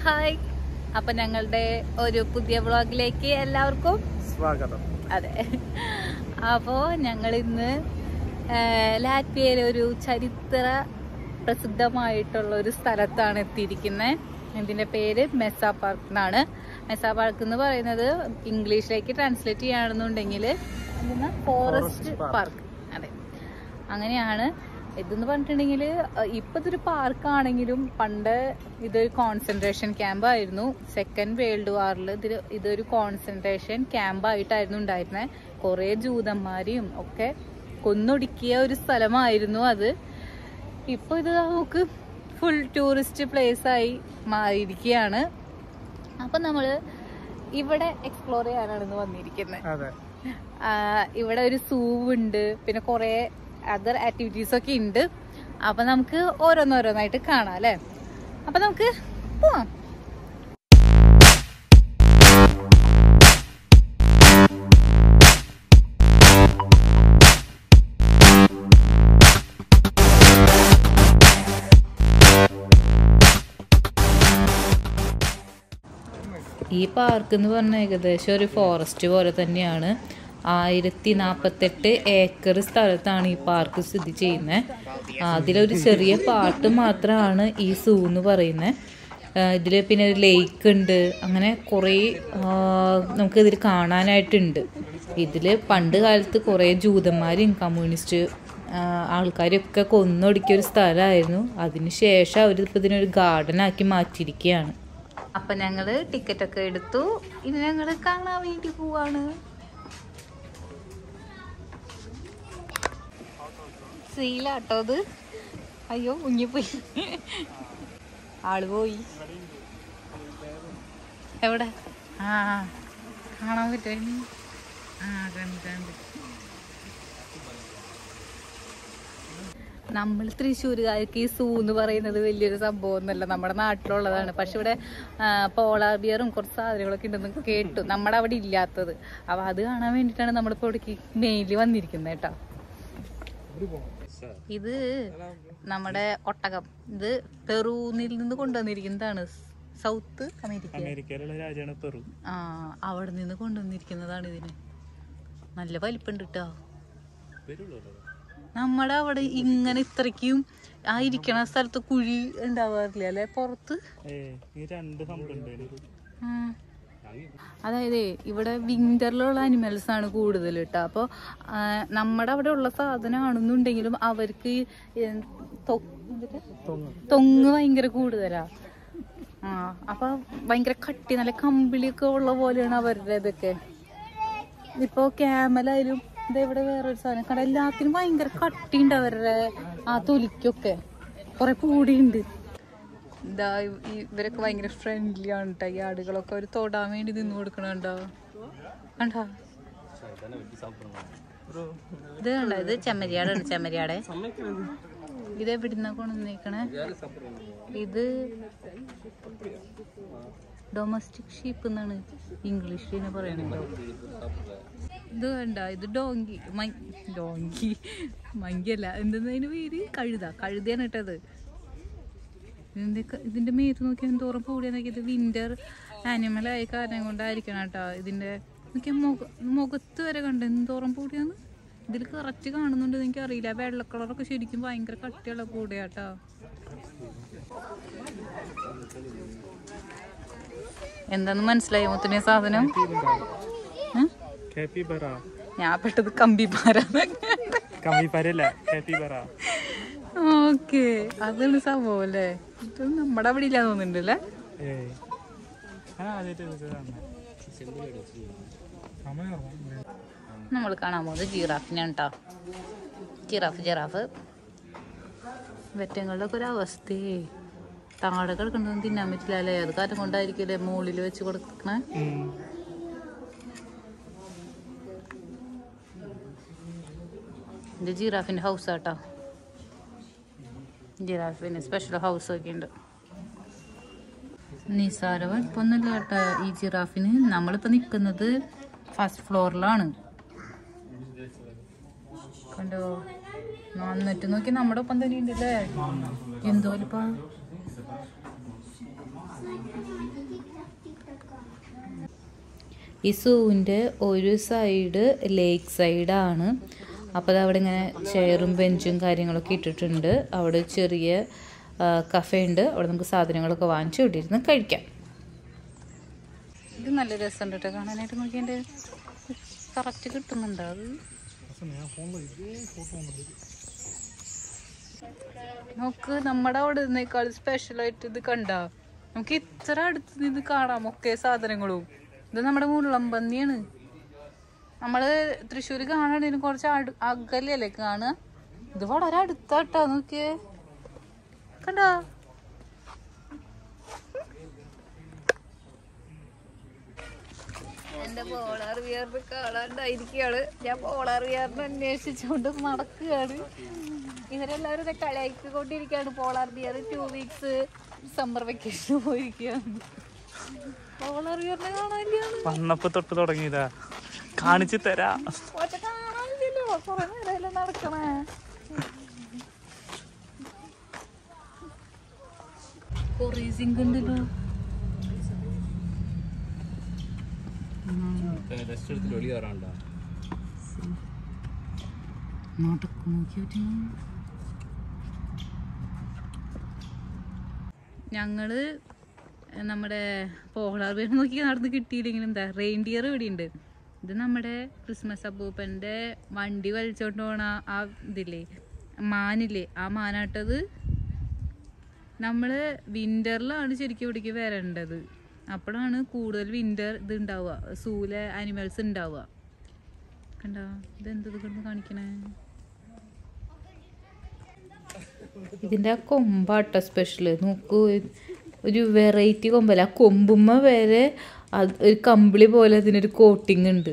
Hi അപ്പൊ ഞങ്ങളുടെ ഒരു പുതിയ വ്ളോഗിലേക്ക് എല്ലാവർക്കും സ്വാഗതം അതെ അപ്പോ ഞങ്ങൾ ഇന്ന് ലാറ്റ്വിയയിലെ ഒരു ചരിത്ര പ്രസിദ്ധമായിട്ടുള്ള ഒരു സ്ഥലത്താണ് എത്തിയിരിക്കുന്നത് ഇതിന്റെ പേര് മെസ്സ പാർക്ക് എന്നാണ് മെസ്സ പാർക്ക് എന്ന് പറയുന്നത് ഇംഗ്ലീഷിലേക്ക് ട്രാൻസ്ലേറ്റ് ചെയ്യുകയാണെന്നുണ്ടെങ്കിൽ ഫോറസ്റ്റ് Park. പാർക്ക് അതെ അങ്ങനെയാണ് ഇതെന്ന് പറഞ്ഞിട്ടുണ്ടെങ്കിൽ ഇപ്പൊ ഇതൊരു പാർക്കാണെങ്കിലും പണ്ട് ഇതൊരു കോൺസെൻട്രേഷൻ ക്യാമ്പ് ആയിരുന്നു സെക്കൻഡ് വേൾഡ് വാറിൽ ഇതിൽ ഇതൊരു കോൺസെൻട്രേഷൻ ക്യാമ്പ് ആയിട്ടായിരുന്നു ഉണ്ടായിരുന്നത് കുറെ ജൂതന്മാരെയും ഒക്കെ കൊന്നൊടുക്കിയ ഒരു സ്ഥലമായിരുന്നു അത് ഇപ്പൊ ഇത് നമുക്ക് ഫുൾ ടൂറിസ്റ്റ് പ്ലേസ് ആയി മാറിയിരിക്കുകയാണ് അപ്പൊ നമ്മള് ഇവിടെ എക്സ്പ്ലോർ ചെയ്യാനാണ് ഇന്ന് വന്നിരിക്കുന്നത് അതെ ആഹ് ഇവിടെ ഒരു സൂ ഉണ്ട് പിന്നെ കുറെ അതർ ആക്ടിവിറ്റീസ് ഒക്കെ ഉണ്ട് അപ്പൊ നമുക്ക് ഓരോന്നോരോന്നായിട്ട് കാണാം അല്ലെ അപ്പൊ നമുക്ക് പോവാം ഈ പാർക്ക് എന്ന് പറഞ്ഞാൽ ഏകദേശം ഒരു ഫോറസ്റ്റ് പോലെ തന്നെയാണ് ആയിരത്തി നാൽപ്പത്തെട്ട് ഏക്കർ സ്ഥലത്താണ് ഈ പാർക്ക് സ്ഥിതി ചെയ്യുന്നത് അതിലൊരു ചെറിയ പാട്ട് മാത്രമാണ് ഈ സൂ എന്ന് പറയുന്നത് ഇതിൽ പിന്നെ ഒരു ലേക്ക് ഉണ്ട് അങ്ങനെ കുറേ നമുക്ക് ഇതിൽ കാണാനായിട്ടുണ്ട് ഇതിൽ പണ്ട് കാലത്ത് കുറേ ജൂതന്മാരും കമ്മ്യൂണിസ്റ്റ് ആൾക്കാരൊക്കെ കൊന്നൊടുക്കിയ ഒരു സ്ഥലമായിരുന്നു അതിനുശേഷം അവരിപ്പോൾ ഇതിനൊരു ഗാർഡൻ ആക്കി മാറ്റിയിരിക്കുകയാണ് അപ്പൊ ഞങ്ങള് ടിക്കറ്റ് ഒക്കെ എടുത്തു ഇനി ഞങ്ങള് കാണാൻ വേണ്ടി പോവാണ് സീലാട്ടോ അത് അയ്യോ കുഞ്ഞിപ്പോയി ആള് പോയി എവിടെ ആ കാണാൻ പറ്റുമോ ആ കണ്ട് കണ്ട് നമ്മൾ തൃശ്ശൂരുകാർക്ക് ഈ സൂ എന്ന് പറയുന്നത് വലിയൊരു സംഭവം ഒന്നല്ല നമ്മുടെ നാട്ടിലുള്ളതാണ് പക്ഷെ ഇവിടെ പോളാർ ബിയറും കുറച്ച് സാധനങ്ങളൊക്കെ ഉണ്ടെന്ന് കേട്ടു നമ്മുടെ അവിടെ ഇല്ലാത്തത് അപ്പൊ അത് കാണാൻ വേണ്ടിയിട്ടാണ് നമ്മളിപ്പോ ഇവിടേക്ക് മെയിൻലി വന്നിരിക്കുന്നത് കേട്ടോ ഇത് നമ്മുടെ ഒട്ടകം ഇത് പെറൂന്നിൽ നിന്ന് കൊണ്ടുവന്നിരിക്കുന്നതാണ് സൗത്ത് അമേരിക്ക അമേരിക്കയിലുള്ള രാജ്യമാണ് പെറു ആ അവിടെ നിന്ന് കൊണ്ടുവന്നിരിക്കുന്നതാണ് ഇതിന് നല്ല വലിപ്പുണ്ട് കേട്ടോ നമ്മുടെ അവിടെ ഇങ്ങനെ ഇത്രയ്ക്കും ആ ഇരിക്കണ സ്ഥലത്ത് കുഴി ഉണ്ടാവാറില്ല അല്ലെ പുറത്ത് ഏ ഈ രണ്ട് സംഭവം ഉം. അതായത് ഇവിടെ വിന്ററിലുള്ള അനിമൽസ് ആണ് കൂടുതൽ കേട്ടോ അപ്പോൾ നമ്മുടെ അവിടെ ഉള്ള സാധനമാണെന്നുണ്ടെങ്കിലും അവർക്ക് ഈ തൊ- എന്തിട്ട്? തൊങ്ങ് ഭയങ്കര കൂടുതലാ ആ അപ്പൊ ഭയങ്കര കട്ടി നല്ല കമ്പിളിയൊക്കെ ഉള്ള പോലെയാണ് അവരുടെ ഇതൊക്കെ ഇപ്പൊ ക്യാമലായാലും ഇതാ ഇവിടെ വേറൊരു സാധനം കണ്ട എല്ലാത്തിനും ഭയങ്കര കട്ടിയുണ്ട് അവരുടെ ആ തൊലിക്കൊക്കെ കുറെ പൂടിയുണ്ട് ഇതാ ഇ- ഈ ഇവരൊക്കെ ഭയങ്കര ഫ്രണ്ട്ലി ആണ് കേട്ടോ ഈ ആടുകളൊക്കെ അവർ തൊടാൻ വേണ്ടി നിന്ന് കൊടുക്കണുണ്ടോ കണ്ടോ ഇത് കണ്ടോ ഇത് ചെമ്മരിയാടാണ് ചെമ്മരിയാടെ ഇത് എവിടുന്ന കൊണ്ടുവന്നേക്കണേ ഇത് ഡൊമസ്റ്റിക് ഷീപ്പ് എന്നാണ് ഇംഗ്ലീഷിൽ തന്നെ പറയണല്ലോ ഇത് കണ്ട ഇത് ഡോങ്കി ഡോങ്കി മങ്കിയല്ല എന്തെന്നതിന് പേര് കഴുത കഴുതയാണ് കേട്ടത് ഇതിന്റെ ക- ഇതിന്റെ മേത്ത് നോക്കിയാൽ എന്തോരം കൂടിയാന്നൊക്കെ ഇത് വിന്റർ ആനിമൽ ആയ കാരണം കൊണ്ടായിരിക്കണം കേട്ടോ ഇതിന്റെ നോക്കിയാൽ മുഖ മുഖത്ത് വരെ കണ്ട എന്തോരം കൂടിയാന്ന് ഇതിൽ കറക്റ്റ് കാണുന്നുണ്ട് എനിക്ക് അറിയില്ല വെള്ള കളറൊക്കെ ശരിക്കും ഭയങ്കര കട്ടിയുള്ള കൂടിയാട്ടോ എന്താന്ന് മനസ്സിലായി മുത്തിനെ സാധനം ഏ? കാപ്പിബറ ഞാൻ പെട്ടത് കമ്പിപ്പാരാന്ന് കമ്മിപ്പരല്ല കാപ്പിബറ ഓക്കെ അതാണ് സംഭവം അല്ലേ ഇത് നമ്മുടെ അവിടെ ഇല്ല തോന്നുന്നുണ്ട് അല്ലേ ഏ ഞാൻ ആദ്യമായിട്ട് വിളിച്ചതാണ് സമയം ഓർമ്മ നമ്മൾ കാണാൻ പോകുന്നത് ജിറാഫിനാണ് കേട്ടോ ജിറാഫ് ജിറാഫ് വെറ്റങ്ങളുടെ ഒക്കെ ഒരു അവസ്ഥയെ താഴെ കിടക്കണമെന്ന് തിന്നാൻ പറ്റില്ല അല്ലേ അത് കാരണം കൊണ്ടായിരിക്കില്ലേ മുകളിൽ വെച്ച് കൊടുക്കണേ ഇത് ജിറാഫിന്റെ ഹൗസ് ആട്ടോ ജിറാഫിന് സ്പെഷ്യൽ ഹൗസ് ഒക്കെ ഉണ്ട് നിസാര വലിപ്പൊന്നുമില്ല കേട്ടോ ഈ ജിറാഫിന് നമ്മളിപ്പോ നിക്കുന്നത് ഫസ്റ്റ് ഫ്ലോറിലാണ് കണ്ടോ നന്നിട്ട് നോക്കി നമ്മുടെ ഒപ്പം തന്നെ ഉണ്ടല്ലേ എന്തോ വലിപ്പം ഈ സൂവിൻ്റെ ഒരു സൈഡ് ലേക്ക് സൈഡാണ് അപ്പോൾ അത് അവിടെ ഇങ്ങനെ ചെയറും ബെഞ്ചും കാര്യങ്ങളൊക്കെ ഇട്ടിട്ടുണ്ട് അവിടെ ചെറിയ കഫേ ഉണ്ട് അവിടെ നമുക്ക് സാധനങ്ങളൊക്കെ വാങ്ങിച്ച് ഇവിടെ ഇരുന്ന് കഴിക്കാം ഇത് നല്ല രസമുണ്ട് കേട്ടോ കാണാനായിട്ട് നോക്കിയതിൻ്റെ കറക്റ്റ് കിട്ടുന്നുണ്ടോ അത് നോക്ക് നമ്മുടെ അവിടെ നിന്നേക്കാൾ സ്പെഷ്യലായിട്ട് ഇത് കണ്ട നമുക്ക് ഇത്ര അടുത്ത് നിന്ന് ഇത് കാണാം ഒക്കെ സാധനങ്ങളും ഇത് നമ്മുടെ മുള്ളംപന്നിയാണ് നമ്മള് തൃശ്ശൂര് കാണാണെങ്കിൽ കുറച്ച് അടു അകലല്ലേ കാണുക ഇത് വളരെ അടുത്താട്ടോ നോക്കിയേ കണ്ടോ എന്റെ പോളാർ വിയറിന് കാണാണ്ടായിരിക്കുകയാണ് ഞാൻ പോളാർ വിയറിനെ അന്വേഷിച്ചുകൊണ്ട് നടക്കുകയാണ് ഇവരെല്ലാവരും ഇത് കളിയാക്കിക്കൊണ്ടിരിക്കുകയാണ് polar bear two weeks summer vacation പോയിരിക്കുകയാണ് പോളാർ ബിയറിനെ കാണാനില്ലാണ് വന്നപ്പോ തൊട്ട് തുടങ്ങിയതാ കാണിച്ചു തരാ ഒറ്റ കാണാനില്ലല്ലോ കുറെ നേരമല്ലേ നടക്കണേ കൊറേ സിങ്ക് ഉണ്ടല്ലോ റെസ്റ്റ് എടുത്തിട്ട് വെളി കയറാണ്ടോ നടക്കണ ഞങ്ങള് നമ്മുടെ പോളാർ ബിയർ നോക്കി നടന്ന് കിട്ടിയില്ലെങ്കിലും എന്താ റെയിൻഡിയർ ഇവിടെ ഉണ്ട് ഇത് നമ്മുടെ ക്രിസ്മസ് അപ്പൂപ്പന്റെ വണ്ടി വലിച്ചോണ്ട് പോണ ആ ഇതില്ലേ മാനില്ലേ ആ മാനാട്ടത് നമ്മള് വിന്ററിലാണ് ശരിക്കും ഇവിടേക്ക് വരേണ്ടത് അപ്പോഴാണ് കൂടുതൽ വിന്റർ ഇത് ഉണ്ടാവുക സൂലെ അനിമൽസ് ഉണ്ടാവുക കണ്ടോ ഇതെന്തത് കൊണ്ട് കാണിക്കണേ ഇതിൻ്റെ ആ കൊമ്പാട്ടോ സ്പെഷ്യൽ നോക്കൂ ഒരു വെറൈറ്റി കൊമ്പല്ല ആ കൊമ്പുമ്മ വരെ അത് ഒരു കമ്പിളി പോലെ അതിനൊരു കോട്ടിങ് ഉണ്ട്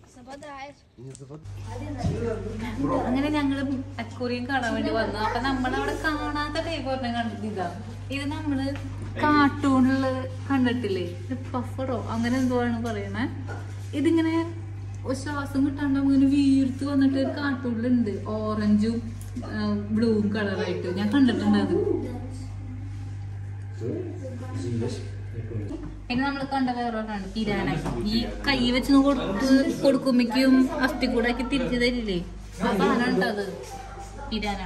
അങ്ങനെ ഞങ്ങള് അക്കൂറിയും കാണാൻ വേണ്ടി വന്നു അപ്പൊ നമ്മളവിടെ കാണാത്ത ടൈപ്പ് പറഞ്ഞ കണ്ടിട്ട് ഇതാ ഇത് നമ്മള് കാർട്ടൂണില് കണ്ടിട്ടില്ലേ ഇത് പഫറോ അങ്ങനെ എന്തോ ആണ് പറയണേ ഇതിങ്ങനെ ഒരു ശ്വാസം കിട്ടാണ്ട് ഇങ്ങനെ വീർത്ത് വന്നിട്ട് ഒരു കാർട്ടൂണിലുണ്ട് ഓറഞ്ചും ബ്ലൂവും കളറായിട്ട് ഞാൻ കണ്ടിട്ടുണ്ട് അത് പിന്നെ നമ്മൾ കണ്ട വേറൊരാണ് പിരാന ഈ കൈ വെച്ച് കൊടുത്ത് കൊടുക്കുമ്പോഴേക്കും അസ്ഥി കൂടാക്കി തിരിച്ചു തരില്ലേ ആ സാധനം ഉണ്ട് അത് പിരാന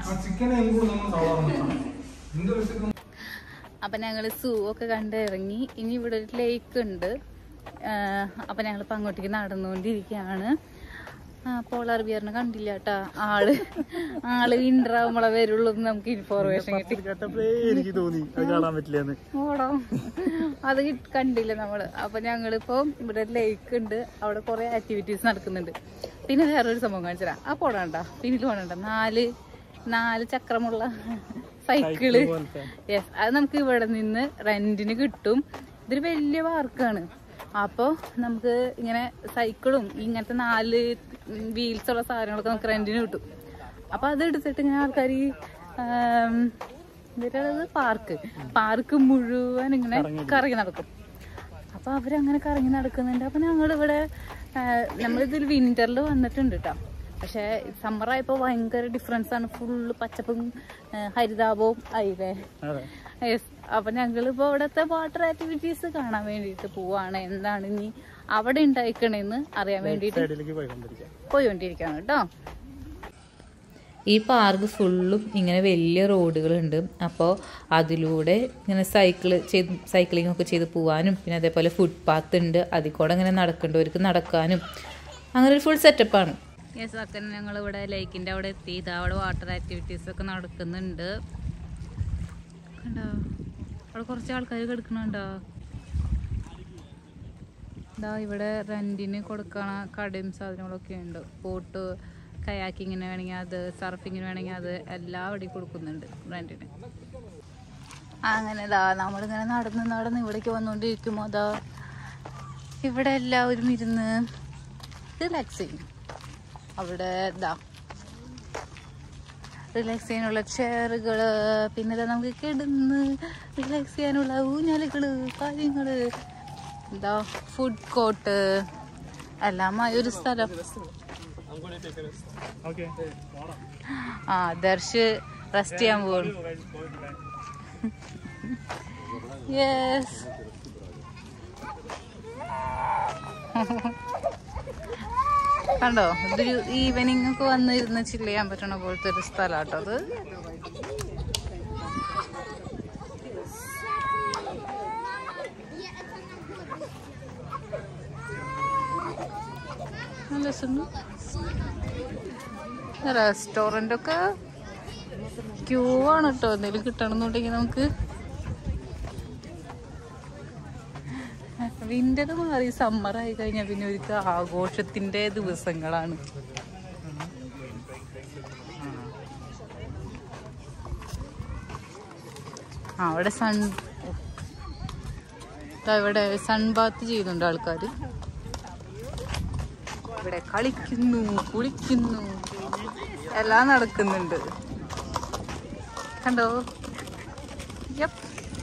അപ്പൊ ഞങ്ങള് സൂ ഒക്കെ കണ്ട് ഇറങ്ങി ഇനി ഇവിടെ ഒരു ലേക്ക് ഉണ്ട് ആഹ് അപ്പൊ ഞങ്ങളിപ്പോ അങ്ങോട്ടേക്ക് നടന്നുകൊണ്ടിരിക്കുകയാണ് പോളാർ ബിയറിനെ കണ്ടില്ല കേട്ടാ ആള് ആള് വിന്റർ ആവുമ്പോളെ വരുള്ളൂ എന്ന് നമുക്ക് ഇൻഫോർമേഷൻ കിട്ടി കേട്ടപ്പോഴേ എനിക്ക് തോന്നി അത് കാണാൻ പറ്റില്ലെന്ന് ഓടോ അത് കിട്ട്- കണ്ടില്ല നമ്മള് അപ്പൊ ഞങ്ങളിപ്പോ ഇവിടെ ലേക്ക് ഉണ്ട് അവിടെ കുറെ ആക്ടിവിറ്റീസ് നടക്കുന്നുണ്ട് പിന്നെ വേറൊരു സംഭവം കാണിച്ചതാ ആ പോടണ്ട പിന്നിൽ പോണണ്ട നാല് നാല് ചക്രമുള്ള സൈക്കിള് പോലത്തെ. യെസ് അത് നമുക്ക് ഇവിടെ നിന്ന് റെന്റിന് കിട്ടും ഇതൊരു വലിയ പാർക്കാണ് അപ്പോൾ നമുക്ക് ഇങ്ങനെ സൈക്കിളും ഇങ്ങനത്തെ നാല് വീൽസ് ഉള്ള സാധനങ്ങളൊക്കെ നമുക്ക് റെന്റിന് കിട്ടും അപ്പൊ അത് എടുത്തിട്ട് ഇങ്ങനെ ആൾക്കാർ എന്നിട്ടത് പാർക്ക് പാർക്ക് മുഴുവൻ ഇങ്ങനെ കറങ്ങി നടക്കും അപ്പൊ അവരങ്ങനെ കറങ്ങി നടക്കുന്നുണ്ട് അപ്പൊ ഞങ്ങൾ ഇവിടെ നമ്മളിതിൽ വിന്ററിൽ വന്നിട്ടുണ്ട് കേട്ടോ പക്ഷെ സമ്മർ ആയപ്പോ ഭയങ്കര ഡിഫറൻസ് ആണ് ഫുള്ള് പച്ചപ്പും ആ, ഹരിതാപവും ആയില്ലേ അതെ യെസ് അപ്പൊ ഞങ്ങളിപ്പോ ഇവിടത്തെ വാട്ടർ ആക്ടിവിറ്റീസ് കാണാൻ വേണ്ടിയിട്ട് പോവാണ് എന്താണ് ഇനി അവിടെ ഉണ്ടായിക്കണേന്ന് അറിയാൻ വേണ്ടിയിട്ട് സൈഡിലേക്ക് പോയിക്കൊണ്ടിരിക്കാം പോയിക്കൊണ്ടിരിക്കുകയാണ് കേട്ടോ ഈ പാർക്ക് ഫുള്ളും ഇങ്ങനെ വലിയ റോഡുകളുണ്ട് അപ്പോൾ അതിലൂടെ ഇങ്ങനെ സൈക്കിൾ ചെയ്ത് സൈക്ലിംഗ് ഒക്കെ ചെയ്ത് പോകാനും പിന്നെ അതേപോലെ ഫുട്പാത്ത് ഉണ്ട് അതിൽ കൂടെ ഇങ്ങനെ നടക്കേണ്ടവർക്ക് നടക്കാനും അങ്ങനെ ഒരു ഫുൾ സെറ്റപ്പാണ് യെസ് അക്കൻ ഞങ്ങൾ ഇവിടെ ലേക്കിൻ്റെ അവിടെ എത്തി ഇതാ അവിടെ വാട്ടർ ആക്ടിവിറ്റീസ് ഒക്കെ നടക്കുന്നുണ്ട് കണ്ടോ അവിടെ കുറച്ച് ആൾക്കാർ കിടക്കണുണ്ടോ ഇതാ ഇവിടെ റെന്റിന് കൊടുക്കണ കടയും സാധനങ്ങളൊക്കെ ഉണ്ട് ബോട്ട് കയാക്കിങ്ങിന് വേണമെങ്കിൽ അത് സർഫിങ്ങിന് വേണമെങ്കിൽ അത് എല്ലാം അവിടെ കൊടുക്കുന്നുണ്ട് റെന്റിന് അങ്ങനെ ഇതാ നമ്മളിങ്ങനെ നടന്ന് നടന്ന് ഇവിടേക്ക് വന്നുകൊണ്ടിരിക്കുമ്പോൾ അതാ ഇവിടെ എല്ലാവരും ഇരുന്ന് റിലാക്സ് ചെയ്യും അവിടെ ഇതാ റിലാക്സ് ചെയ്യാനുള്ള ചെയറുകള് പിന്നെ ദാ നമുക്ക് കിടന്ന് റിലാക്സ് ചെയ്യാനുള്ള ഊഞ്ഞാലുകള് കാര്യങ്ങള് എന്താ ഫുഡ് കോർട്ട് എല്ലാമായി ഒരു സ്ഥലം ഓക്കെ ആ ദർശ് റെസ്റ്റ് ചെയ്യാൻ പോകും യെസ് കണ്ടോ ഇതൊരു ഈവനിങ് ഒക്കെ വന്നിരുന്ന് ചില്ല് ചെയ്യാൻ പറ്റണ പോലത്തെ ഒരു സ്ഥലാട്ടോ അത് നല്ല രസമുണ്ട് റെസ്റ്റോറന്റ് ഒക്കെ ക്യൂ ആണ് കേട്ടോ എന്തെങ്കിലും കിട്ടണമെന്നുണ്ടെങ്കിൽ നമുക്ക് വിന്റർ മാറി സമ്മർ ആയി കഴിഞ്ഞാൽ പിന്നെ ഒരു ആഘോഷത്തിന്റെ ദിവസങ്ങളാണ് ആ അവിടെ സൺ ദാ ഇവിടെ സൺ ബാത്ത് ചെയ്യുന്നുണ്ട് ആൾക്കാർ ഇവിടെ കളിക്കുന്നു കുളിക്കുന്നു എല്ലാം നടക്കുന്നുണ്ട് കണ്ടോ യപ്പ്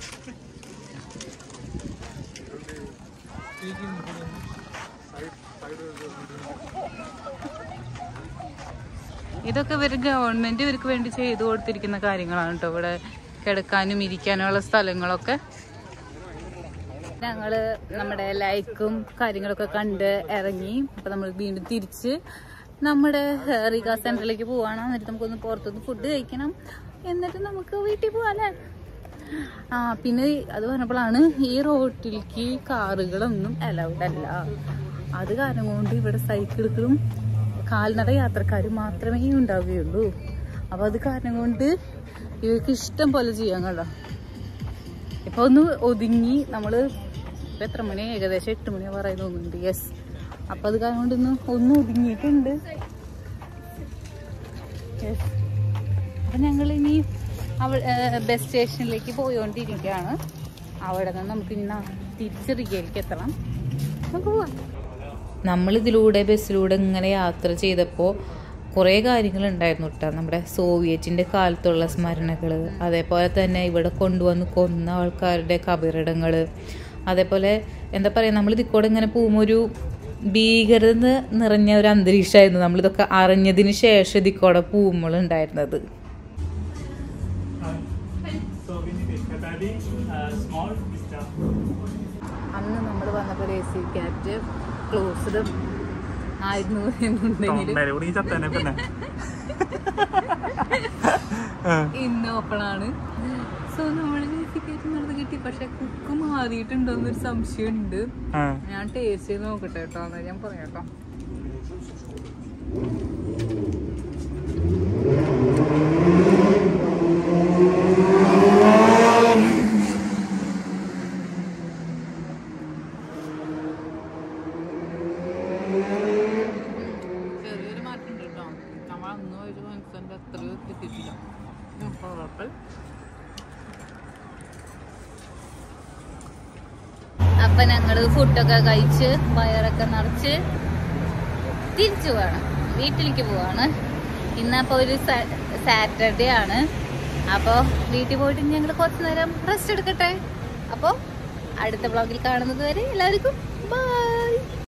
ഇതൊക്കെ ഇവർ ഗവൺമെന്റ് ഇവർക്ക് വേണ്ടി ചെയ്തു കൊടുത്തിരിക്കുന്ന കാര്യങ്ങളാണ് കേട്ടോ ഇവിടെ കിടക്കാനും ഇരിക്കാനുള്ള സ്ഥലങ്ങളൊക്കെ ഞങ്ങള് നമ്മുടെ ലൈക്കും കാര്യങ്ങളൊക്കെ കണ്ട് ഇറങ്ങി അപ്പൊ നമ്മൾ വീണ്ടും തിരിച്ച് നമ്മുടെ റീഗ സെന്ററിലേക്ക് പോവാണ് എന്നിട്ട് നമുക്കൊന്ന് പുറത്തുനിന്ന് ഫുഡ് കഴിക്കണം എന്നിട്ട് നമുക്ക് വീട്ടിൽ പോവാല്ലേ ആ പിന്നെ അത് പറഞ്ഞപ്പോഴാണ് ഈ റോട്ടിലേക്ക് കാറുകളൊന്നും അലൗഡ് അല്ല അത് കാരണം കൊണ്ട് ഇവിടെ സൈക്കിളുകളും കാൽനട യാത്രക്കാരും മാത്രമേ ഉണ്ടാവുകയുള്ളൂ അപ്പൊ അത് കാരണം കൊണ്ട് ഇവർക്ക് ഇഷ്ടം പോലെ ചെയ്യാൻ കണ്ടോ ഇപ്പൊ ഒന്ന് ഒതുങ്ങി നമ്മള് ഇപ്പൊ എത്ര മണി ഏകദേശം എട്ട് മണി പറയുന്ന തോന്നുന്നുണ്ട് യെസ് അപ്പൊ അത് കാരണം കൊണ്ട് ഇന്ന് ഒന്ന് ഒതുങ്ങിയിട്ടുണ്ട് Yes. അപ്പൊ ഞങ്ങൾ ഇനി ബസ് സ്റ്റേഷനിലേക്ക് പോയോണ്ടിരിക്കുകയാണ് അവിടെ നിന്ന് നമുക്ക് ഇനി ന- തിരിച്ച് റിയയിലേക്ക് എത്തണം നമുക്ക് പോവാം നമ്മളിതിലൂടെ ബസ്സിലൂടെ ഇങ്ങനെ യാത്ര ചെയ്തപ്പോൾ കുറേ കാര്യങ്ങളുണ്ടായിരുന്നു കേട്ടോ നമ്മുടെ സോവിയറ്റിൻ്റെ കാലത്തുള്ള സ്മരണകൾ അതേപോലെ തന്നെ ഇവിടെ കൊണ്ടുവന്ന് കൊന്ന ആൾക്കാരുടെ കബറിടങ്ങൾ അതേപോലെ എന്താ പറയുക നമ്മൾ ഇതിക്കൂടെ ഇങ്ങനെ പോകുമ്പോൾ ഒരു ഭീകരത നിറഞ്ഞ ഒരു അന്തരീക്ഷമായിരുന്നു നമ്മളിതൊക്കെ അറിഞ്ഞതിന് ശേഷം ഇതിക്കൂടെ പോകുമ്പോൾ ഉണ്ടായിരുന്നത് So we need a Katadi, uh, small vista. അന്ന് നമ്മൾ വന്നപ്പോൾ എ സി ക്യാറ്റ് ക്ലോസ്ഡ് ആയിരുന്നു എന്നുണ്ടെങ്കിൽ തൊണ്ടയിലൂടെ ഈ ചത്തനെ പിന്നെ ഇന്ന് ഓപ്പൺ ആണ് സോ നമ്മൾ ടിക്കറ്റ് നടന്ന് കിട്ടി പക്ഷെ കുക്ക് മാറിയിട്ടുണ്ടോ എന്നൊരു സംശയം ഉണ്ട് ആ. ഞാൻ ടേസ്റ്റ് ചെയ്ത് നോക്കട്ടെ കേട്ടോ എന്നാ ഞാൻ പറയാം കേട്ടോ ചെറിയൊരു മാറ്റം ഉണ്ട് കേട്ടോ നമ്മൾ അന്ന് ഒരു മനുഷ്യൻ്റെ അത്രയോ കിട്ടിയിട്ടില്ല ഉം, കുഴപ്പമില്ല അപ്പൊ ഞങ്ങള് ഫുഡൊക്കെ കഴിച്ച് വയറൊക്കെ നിറച്ച് തിരിച്ചു പോവാണ് വീട്ടിലേക്ക് പോവാണ് ഇന്നപ്പോ ഒരു സാറ്റർഡേ ആണ് അപ്പോൾ വീട്ടിൽ പോയിട്ട് ഞങ്ങൾ കുറച്ചു നേരം റെസ്റ്റ് എടുക്കട്ടെ അപ്പോൾ അടുത്ത ബ്ലോഗിൽ കാണുന്നത് വരെ എല്ലാവർക്കും ബൈ